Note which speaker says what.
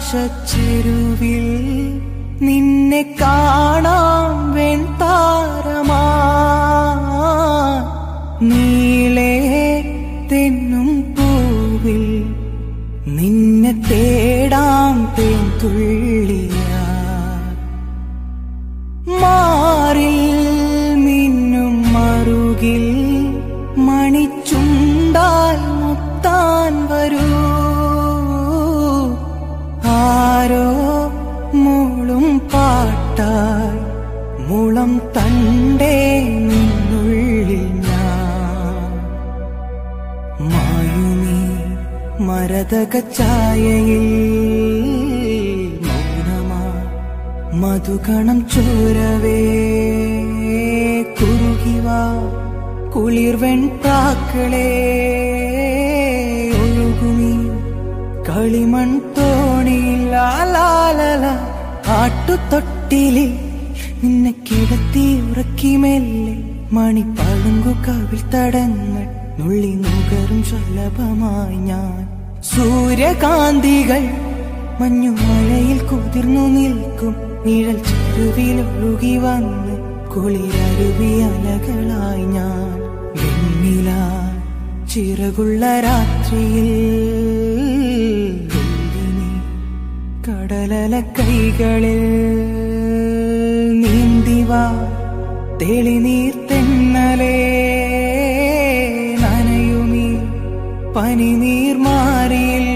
Speaker 1: ആകാശച്ചെരുവിൽ നിന്നെ കാണാം വെൺതാരമാ നീളേ തെന്നും പൂവിൽ നിന്നെ തേടാം തേൻതുള്ളിയാ മാറിൽ മിന്നും മറുകിൽ മണിച്ചുണ്ടാൽ മുത്താൻ വരൂ ആരോ മൂളും പാട്ടായി മുളം തണ്ടേ നിന്നുള്ളിൽ ഞാൻ മായുമീ മരതക ഛായയിൽ മൗനമാ മധുകണം ചോരവേ കുറുകിവാ കുളിർവെൺ പ്രാക്കളെ ഒഴുകുമീ കളിമൺ തോണിയിൽ ലാലാലല ആട്ടുതൊട്ടിലിൽ നിന്നെ കിടത്തി ഉറക്കി മെല്ലെ മണി പളുങ്കു കവിൾ തടങ്ങൾ നുള്ളി നുകരും ശലഭമായി ഞാൻ സൂര്യകാന്തികൾ മഞ്ഞുമഴയിൽ കുതിർന്നു നിൽക്കും നിഴൽ ചെരുവിൽ ഒഴുകി വന്ന് കുളിരരുവി അലകളായി ഞാൻ വെണ്ണില ചിറകുള്ള രാത്രിയിൽ വെള്ളിനി കടലല കൈകളിൽ നീന്തിവാ തെളിനീർ തെന്നലേ നനയുമീ പനിനീർ മാറിയിൽ